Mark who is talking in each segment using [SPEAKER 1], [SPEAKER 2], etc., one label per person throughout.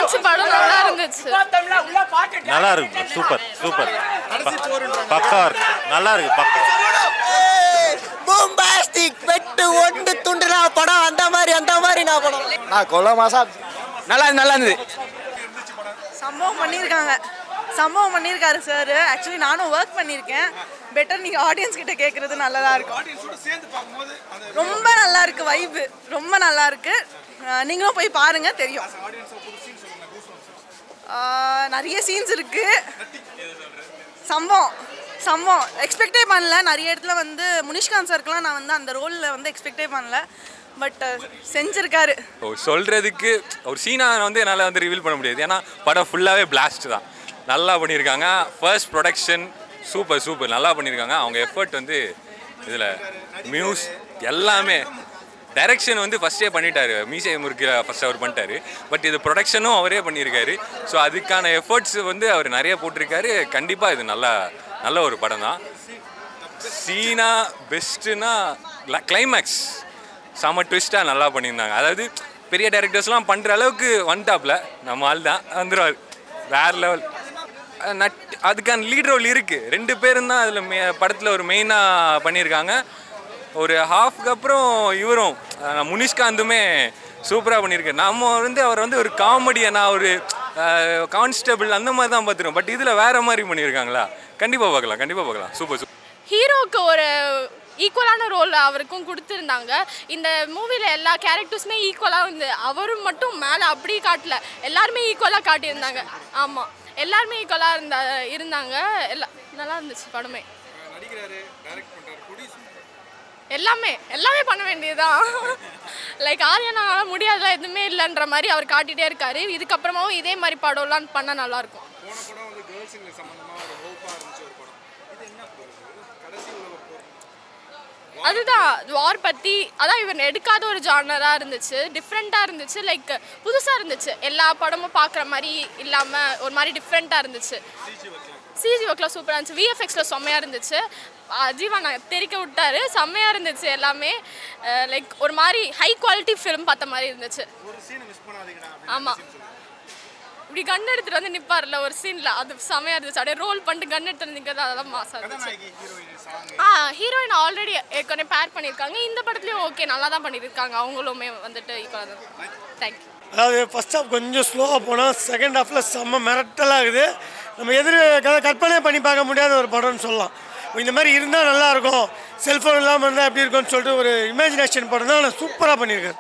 [SPEAKER 1] இருந்துச்சு படம் நல்லா இருந்துச்சு
[SPEAKER 2] நல்லா இருக்கு சூப்பர் சூப்பர் பக்கா இருக்கு நல்லா இருக்கு பக்கா
[SPEAKER 3] பூம்பாஸ்டிக் வெட்டு ஒன்று துண்டுனா படம் அந்த மாதிரி அந்த மாதிரி நான் படம் நான் கொல்ல மாசா நல்லா நல்லா இருந்தது
[SPEAKER 4] சம்பவம் பண்ணியிருக்காங்க சம்பவம் பண்ணியிருக்காரு சார் ஆக்சுவலி நானும் ஒர்க் பண்ணியிருக்கேன் பெட்டர் நீங்கள் ஆடியன்ஸ் கிட்ட கேட்குறது நல்லதா இருக்கும் ரொம்ப நல்லா இருக்கு வைப்பு ரொம்ப நல்லா இருக்கு அஹ் நீங்களும் போய் பாருங்க தெரியும் அஹ் நிறைய சீன்ஸ் இருக்கு சம்பவம் சம்பவம் எக்ஸ்பெக்டே பண்ணல நிறைய இடத்துல வந்து முனிஷ்காந்த் சாருக்குலாம் நான் வந்து அந்த ரோலில் வந்து எக்ஸ்பெக்டே பண்ணல பட் செஞ்சிருக்காரு
[SPEAKER 5] ஓ சொல்கிறதுக்கு ஒரு சீனா வந்து என்னால் வந்து ரிவீல் பண்ண முடியாது ஏன்னா படம் ஃபுல்லாகவே பிளாஸ்ட் தான் நல்லா பண்ணியிருக்காங்க ஃபர்ஸ்ட் ப்ரொடக்ஷன் சூப்பர் சூப்பர் நல்லா பண்ணியிருக்காங்க அவங்க எஃபர்ட் வந்து இதில் மியூஸ் எல்லாமே டைரக்ஷன் வந்து ஃபஸ்ட்டே பண்ணிட்டாரு மீசை முறுக்கு ஃபஸ்ட் அவர் பண்ணிட்டாரு பட் இது ப்ரொடக்ஷனும் அவரே பண்ணியிருக்காரு ஸோ அதுக்கான எஃபர்ட்ஸ் வந்து அவர் நிறைய போட்டிருக்காரு கண்டிப்பாக இது நல்லா நல்ல ஒரு படம் தான் சீனா பெஸ்ட்டுனா கிளைமேக்ஸ் செம ட்விஸ்ட்டாக நல்லா பண்ணியிருந்தாங்க அதாவது பெரிய டேரக்டர்ஸ்லாம் பண்ணுற அளவுக்கு வந்துட்டாப்ல நம்ம ஆள் தான் வந்துடுவார் வேறு லெவல் நட் அதுக்கான லீட் ரோல் இருக்குது ரெண்டு பேரும் தான் அதில் மே படத்தில் ஒரு மெயினாக பண்ணியிருக்காங்க ஒரு ஹாஃப்க்கு அப்புறம் இவரும் அஹ், முனிஷ்காந்துமே சூப்பராக பண்ணியிருக்காரு நம்ம வந்து அவர் வந்து ஒரு காமெடியனா ஒரு கான்ஸ்டபிள் அந்த மாதிரி தான் பார்த்துருவோம் பட் இதில் வேறு மாதிரி பண்ணியிருக்காங்களா கண்டிப்பாக பார்க்கலாம் கண்டிப்பாக பார்க்கலாம் சூப்பர் சூப்பர்
[SPEAKER 1] ஹீரோவுக்கு ஒரு ஈக்குவலான ரோல் அவருக்கும் கொடுத்துருந்தாங்க இந்த மூவியில் எல்லா கேரக்டர்ஸுமே ஈக்குவலாக வந்து அவரும் மட்டும் மேலே அப்படி காட்டல எல்லாருமே ஈக்குவலாக காட்டியிருந்தாங்க ஆமாம் எல்லாருமே ஈக்குவலாக இருந்தா இருந்தாங்க எல்லா நல்லா இருந்துச்சு படமே எல்லாமே எல்லாமே பண்ண வேண்டியதுதான் லைக் ஆரியனால முடியாதுல எதுவுமே இல்லைன்ற மாதிரி அவர் காட்டிகிட்டே இருக்காரு இதுக்கப்புறமாவும் இதே மாதிரி படம்லாம் பண்ணால் நல்லாயிருக்கும் அதுதான் வார் பற்றி அதான் இவன் எடுக்காத ஒரு ஜானராக இருந்துச்சு டிஃப்ரெண்ட்டாக இருந்துச்சு லைக் புதுசாக இருந்துச்சு எல்லா படமும் பார்க்குற மாதிரி இல்லாமல் ஒரு மாதிரி டிஃப்ரெண்ட்டாக இருந்துச்சு சிஜி ஒர்க்கில் சூப்பராக இருந்துச்சு விஎஃப்எக்ஸில் செம்மையாக இருந்துச்சு அஹ் ஜீவா நான் தெரிக்க விட்டாரு செம்மையாக இருந்துச்சு எல்லாமே லைக் ஒரு மாதிரி ஹை குவாலிட்டி ஃபிலிம் பார்த்த மாதிரி இருந்துச்சு ஆமாம் இப்படி கன் எடுத்துட்டு வந்து நிப்பார்ல ஒரு சீன்ல அது செமையா இருந்துச்சு அப்படியே ரோல் பண்ணிட்டு கன் எடுத்துட்டு நிக்கிறது அதெல்லாம் மாசா இருந்துச்சு ஆ ஹீரோயின் ஆல்ரெடி ஏற்கனவே பேர் பண்ணியிருக்காங்க இந்த படத்துலயும் ஓகே நல்லா தான் பண்ணியிருக்காங்க அவங்களுமே வந்துட்டு ஈக்குவலாக தான் தேங்க்யூ
[SPEAKER 6] அதாவது ஃபஸ்ட் ஹாஃப் கொஞ்சம் ஸ்லோவாக போனால் செகண்ட் ஹாஃபில் செம்ம மிரட்டலாகுது நம்ம எதிர் கதை கற்பனை பண்ணி பார்க்க முடியாத ஒரு படம்னு சொல்லலாம் இந்த மாதிரி இருந்தால் நல்லாயிருக்கும் செல்ஃபோன் இல்லாமல் இருந்தால் எப்படி இருக்கும்னு சொல்லிட்டு ஒரு இமேஜினேஷன் படம் தான் ஆனால் சூப்பராக பண்ணியிருக்காரு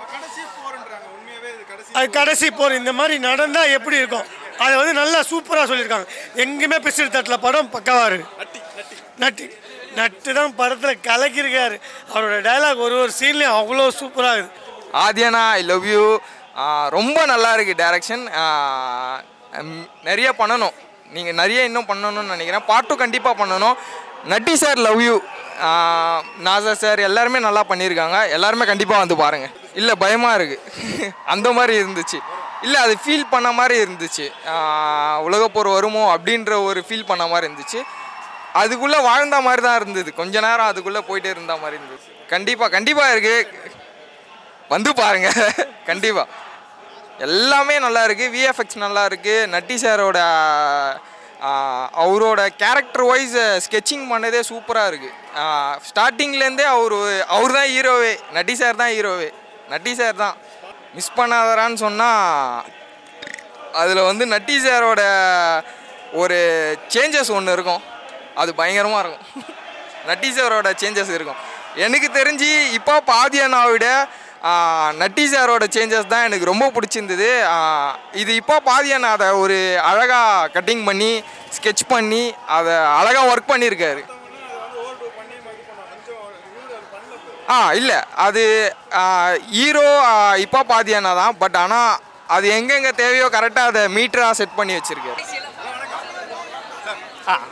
[SPEAKER 6] அது கடைசி போர் இந்த மாதிரி நடந்தால் எப்படி இருக்கும் அதை வந்து நல்லா சூப்பராக சொல்லியிருக்காங்க எங்கேயுமே பிசிறு தட்டில் படம் பக்கவாக இருக்கு நட்டு நட்டு தான் படத்தில் கலக்கியிருக்காரு அவரோட டைலாக் ஒரு ஒரு சீன்லேயும் அவ்வளோ சூப்பராக இருக்குது
[SPEAKER 7] ஆதியானா ஐ லவ் யூ ரொம்ப நல்லா இருக்குது டேரக்ஷன் நிறைய பண்ணணும் நீங்கள் நிறைய இன்னும் பண்ணணும்னு நினைக்கிறேன் பாட்டும் கண்டிப்பாக பண்ணணும் நட்டி சார் லவ் யூ நாசா சார் எல்லாருமே நல்லா பண்ணியிருக்காங்க எல்லாருமே கண்டிப்பாக வந்து பாருங்கள் இல்லை பயமாக இருக்குது அந்த மாதிரி இருந்துச்சு இல்லை அது ஃபீல் பண்ண மாதிரி இருந்துச்சு ஆஹ் உலகப்போர் வருமோ அப்படின்ற ஒரு ஃபீல் பண்ண மாதிரி இருந்துச்சு அதுக்குள்ளே வாழ்ந்த மாதிரி தான் இருந்தது கொஞ்ச நேரம் அதுக்குள்ளே போயிட்டே இருந்த மாதிரி இருந்துச்சு கண்டிப்பாக கண்டிப்பாக இருக்குது வந்து பாருங்க கண்டிப்பாக எல்லாமே நல்லா இருக்குது விஎஃப்எக்ஸ் நல்லா இருக்குது நட்டி சாரோட ஆஹ், அவரோட கேரக்டர் வைஸ் ஸ்கெட்சிங் பண்ணதே சூப்பராக இருக்குது ஸ்டார்டிங்லேருந்தே அவர் அவர் தான் ஹீரோவே நட்டி சார் தான் ஹீரோவே நட்டி சார் தான் மிஸ் பண்ணாதரான்னு சொன்னால் அதில் வந்து நட்டி சாரோட ஒரு சேஞ்சஸ் ஒன்று இருக்கும் அது பயங்கரமாக இருக்கும் நட்டி சாரோட சேஞ்சஸ் இருக்கும் எனக்கு தெரிஞ்சு இப்போ பாதியனாவை விட ஆஹ், நட்டி சாரோட சேஞ்சஸ் தான் எனக்கு ரொம்ப பிடிச்சிருந்தது ஆஹ், இது இப்போ பாதியன் அதை ஒரு அழகாக கட்டிங் பண்ணி ஸ்கெட்ச் பண்ணி அதை அழகாக ஒர்க் பண்ணியிருக்காரு ஆ இல்லை அது ஹீரோ இப்போ பாதியானா தான் பட் ஆனால் அது எங்கெங்கே தேவையோ கரெக்டாக அதை மீட்டராக செட் பண்ணி வச்சுருக்காரு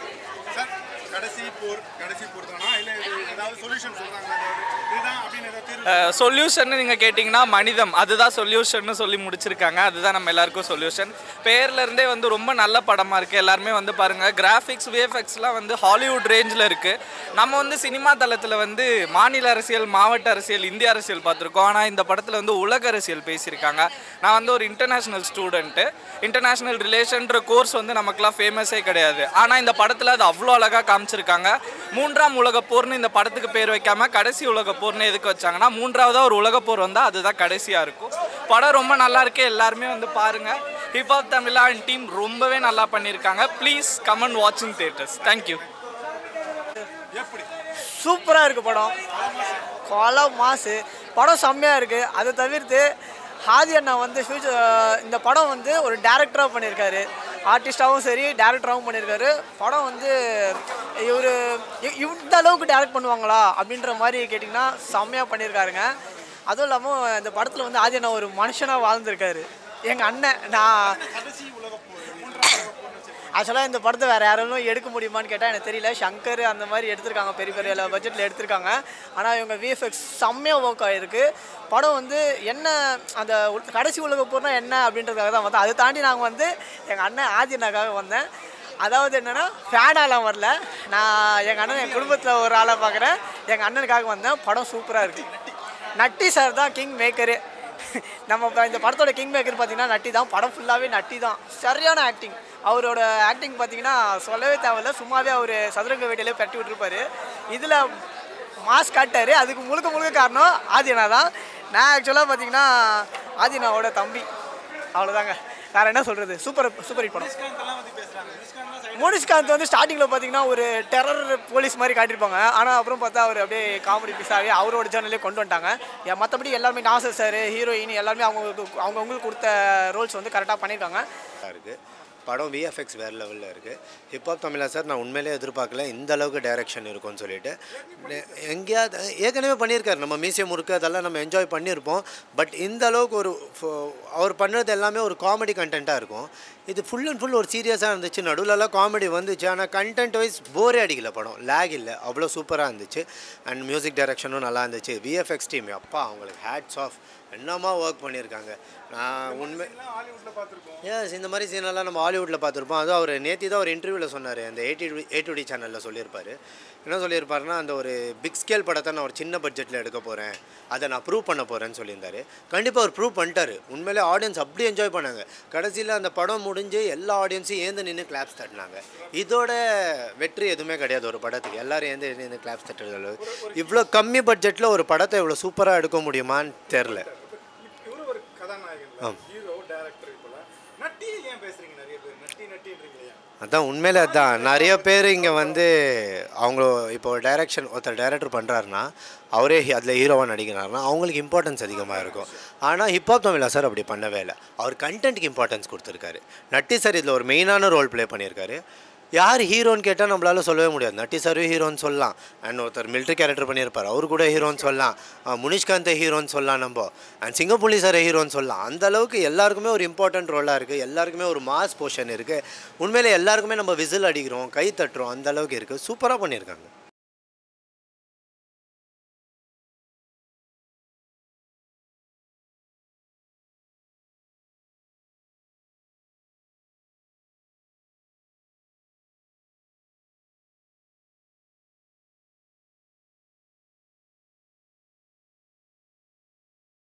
[SPEAKER 8] கடைசி போர் கடைசி போர் தானா இல்லை ஏதாவது சொல்யூஷன் சொல்கிறாங்களா இதுதான் அப்படின்னு ஏதாவது சொல்யூஷன் நீங்கள் கேட்டிங்கன்னா மனிதம் அதுதான் சொல்யூஷன்னு சொல்லி முடிச்சிருக்காங்க அதுதான் நம்ம எல்லாருக்கும் சொல்யூஷன் பேர்ல இருந்தே வந்து ரொம்ப நல்ல படமாக இருக்குது எல்லாருமே வந்து பாருங்கள் கிராஃபிக்ஸ் விஎஃப்எக்ஸ்லாம் வந்து ஹாலிவுட் ரேஞ்சில் இருக்குது நம்ம வந்து சினிமா தளத்தில் வந்து மாநில அரசியல் மாவட்ட அரசியல் இந்திய அரசியல் பார்த்துருக்கோம் ஆனால் இந்த படத்தில் வந்து உலக அரசியல் பேசியிருக்காங்க நான் வந்து ஒரு இன்டர்நேஷ்னல் ஸ்டூடெண்ட்டு இன்டர்நேஷ்னல் ரிலேஷன்ற கோர்ஸ் வந்து நமக்குலாம் ஃபேமஸே கிடையாது ஆனால் இந்த படத்தில் அது அவ்வளோ அழகாக காமிச்சிருக்காங்க மூன்றாம் உலகப் போர்னு இந்த படத்துக்கு பேர் வைக்காம கடைசி உலகப் போர்னு எதுக்கு வச்சாங்கன்னா மூன்றாவதாக ஒரு உலகப் போர் வந்தால் அதுதான் கடைசியாக இருக்கும் படம் ரொம்ப நல்லா இருக்கு எல்லாருமே வந்து பாருங்க ஹிப்ஹாப் தமிழா அண்ட் டீம் ரொம்பவே நல்லா பண்ணியிருக்காங்க please come and watch in theatres thank you
[SPEAKER 9] சூப்பராக இருக்குது படம் கொலை மாசு படம் செம்மையாக இருக்குது அதை தவிர்த்து ஹாதி அண்ணா வந்து ஃபியூச்சர் இந்த படம் வந்து ஒரு டேரக்டராக பண்ணியிருக்காரு ஆர்டிஸ்டாகவும் சரி டேரக்டராகவும் பண்ணியிருக்காரு படம் வந்து இவர் இந்த அளவுக்கு டேரக்ட் பண்ணுவாங்களா அப்படின்ற மாதிரி கேட்டிங்கன்னா செம்மையாக பண்ணியிருக்காருங்க அதுவும் இல்லாமல் இந்த படத்தில் வந்து ஆதி அண்ணா ஒரு மனுஷனாக வாழ்ந்திருக்காரு எங்கள் அண்ணன் நான் ஆக்சுவலாக இந்த படத்தை வேறு யாராலும் எடுக்க முடியுமான்னு கேட்டால் எனக்கு தெரியல சங்கர் அந்த மாதிரி எடுத்திருக்காங்க பெரிய பெரிய பட்ஜெட்டில் எடுத்திருக்காங்க ஆனால் இவங்க விஎஃப்எக்ஸ் செம்மையாக ஒர்க் ஆகிருக்கு படம் வந்து என்ன அந்த உள்- கடைசி உலக போர்னா என்ன அப்படின்றதுக்காக தான் வந்தேன் அதை தாண்டி நாங்கள் வந்து எங்கள் அண்ணன் ஆதினாக்காக வந்தேன் அதாவது என்னென்னா ஃபேனாலாம் வரல நான் எங்கள் அண்ணன் என் குடும்பத்தில் ஒரு ஆளாக பார்க்குறேன் எங்கள் அண்ணனுக்காக வந்தேன் படம் சூப்பராக இருக்குது நட்டி சார் தான் கிங் மேக்கரு நம்ம இப்ப இந்த படத்தோட கிங் மேக்கர் பார்த்தீங்கன்னா நட்டி தான் படம் ஃபுல்லாகவே நட்டி தான் சரியான ஆக்டிங் அவரோட ஆக்டிங் பார்த்தீங்கன்னா சொல்லவே தேவையில்ல சும்மாவே அவர் சதுரங்க வேட்டையிலே கட்டி விட்டுருப்பாரு இதில் மாஸ் காட்டாரு அதுக்கு முழுக்க முழுக்க காரணம் ஆதினா தான் நான் ஆக்சுவலாக பார்த்தீங்கன்னா ஆதினாவோட தம்பி அவ்வளோதாங்க வேறு என்ன சொல்கிறது சூப்பர் சூப்பர் ஹிட் படம் மோனிஷ்காந்த் வந்து ஸ்டார்டிங்கில் பார்த்தீங்கன்னா ஒரு டெரர் போலீஸ் மாதிரி காட்டியிருப்பாங்க ஆனால் அப்புறம் பார்த்தா அவர் அப்படியே காமெடி பீஸாகவே அவரோட ஜேர்னலே கொண்டு வந்துட்டாங்க ஏன் மற்றபடி எல்லாருமே நாசர் சார் ஹீரோயின் எல்லாருமே அவங்களுக்கு அவங்கவுங்களுக்கு கொடுத்த ரோல்ஸ் வந்து கரெக்டாக பண்ணியிருக்காங்க
[SPEAKER 10] இருக்குது படம் விஎஃப்எக்ஸ் வேறு லெவலில் இருக்குது ஹிப்ஹாப் தமிழா சார் நான் உண்மையிலே எதிர்பார்க்கல இந்த அளவுக்கு டைரக்ஷன் இருக்கும்னு சொல்லிட்டு நெ- எங்கேயாவது ஏற்கனவே பண்ணியிருக்காரு நம்ம மியூசியம் முறுக்கு அதெல்லாம் நம்ம என்ஜாய் பண்ணியிருப்போம் பட் இந்த அளவுக்கு ஒரு ஃபோ- அவர் பண்ணுறது எல்லாமே ஒரு காமெடி கண்டென்ட்டாக இருக்கும் இது ஃபுல் அண்ட் ஃபுல் ஒரு சீரியஸாக இருந்துச்சு நடுவுலலாம் காமெடி வந்துச்சு ஆனால் கண்டென்ட் வைஸ் போரே அடிக்கல படம் லேக் இல்லை அவ்வளோ சூப்பராக இருந்துச்சு அண்ட் மியூசிக் டைரக்ஷனும் நல்லா இருந்துச்சு விஎஃப்எக்ஸ் டீம் அப்பா அவங்களுக்கு ஹேட்ஸ் ஆஃப் என்னமா ஒர்க் பண்ணியிருக்காங்க நான் உண்மை எஸ் இந்த மாதிரி சீனெல்லாம் நம்ம ஹாலிவுட்டில் பார்த்துருப்போம் அதுவும் அவர் நேத்தி தான் ஒரு இன்டர்வியூவில் சொன்னார் அந்த ஏடி ஏ டு டி சேனலில் சொல்லியிருப்பார் என்ன சொல்லியிருப்பாருன்னா அந்த ஒரு பிக் ஸ்கேல் படத்தை நான் ஒரு சின்ன பட்ஜெட்டில் எடுக்க போகிறேன் அதை நான் ப்ரூவ் பண்ண போகிறேன்னு சொல்லியிருந்தாரு கண்டிப்பாக அவர் ப்ரூவ் பண்ணிட்டாரு உண்மையிலே ஆடியன்ஸ் அப்படி என்ஜாய் பண்ணாங்க கடைசியில் அந்த படம் முடிஞ்சு எல்லா ஆடியன்ஸையும் ஏந்து நின்று கிளாப்ஸ் தட்டினாங்க இதோட வெற்றி எதுவுமே கிடையாது ஒரு படத்துக்கு எல்லாரும் ஏந்து நின்று கிளாப்ஸ் தட்டுறது இவ்வளோ கம்மி பட்ஜெட்டில் ஒரு படத்தை இவ்வளோ சூப்பராக எடுக்க முடியுமான்னு தெரில
[SPEAKER 11] இவரு ஒரு கதாநாயகன்
[SPEAKER 10] ஆம்.
[SPEAKER 11] ஹீரோ டைரக்டர் போல நட்டியை ஏன் பேசுறீங்க நிறைய பேர் நட்டி நட்டின்றீங்க இல்லையா
[SPEAKER 10] அதான் உண்மையிலே அதான் நிறைய பேர் இங்கே வந்து அவங்க இப்போ டைரக்ஷன் ஒருத்தர் டைரக்டர் பண்ணுறாருன்னா அவரே அதில் ஹீரோவாக நடிக்கிறாருன்னா அவங்களுக்கு இம்பார்ட்டன்ஸ் அதிகமாக இருக்கும் ஆனால் ஹிப்ஹாப் தமிழா சார் அப்படி பண்ணவே இல்லை அவர் கண்டென்ட்டுக்கு இம்பார்ட்டன்ஸ் கொடுத்துருக்காரு நட்டி சார் இதில் ஒரு மெயினான ரோல் ப்ளே பண்ணியிருக்காரு யார் ஹீரோன்னு கேட்டால் நம்மளால சொல்லவே முடியாது நட்டி சாரும் ஹீரோன்னு சொல்லலாம் அண்ட் ஒருத்தர் மிலிட்ரி கேரக்டர் பண்ணியிருப்பார் அவர் கூட ஹீரோன்னு சொல்லலாம் அஹ் முனிஷ்காந்தை ஹீரோன்னு சொல்லலாம் நம்ம அண்ட் சிங்கப்புலி சாரை ஹீரோன்னு சொல்லலாம் அந்த அளவுக்கு எல்லாருக்குமே ஒரு இம்பார்ட்டன்ட் ரோலாக இருக்குது எல்லாருக்குமே ஒரு மாஸ் போர்ஷன் இருக்குது உண்மையிலே எல்லாருக்குமே நம்ம விசில் அடிக்கிறோம் கை தட்டுறோம் அந்த அளவுக்கு இருக்குது சூப்பராக பண்ணியிருக்காங்க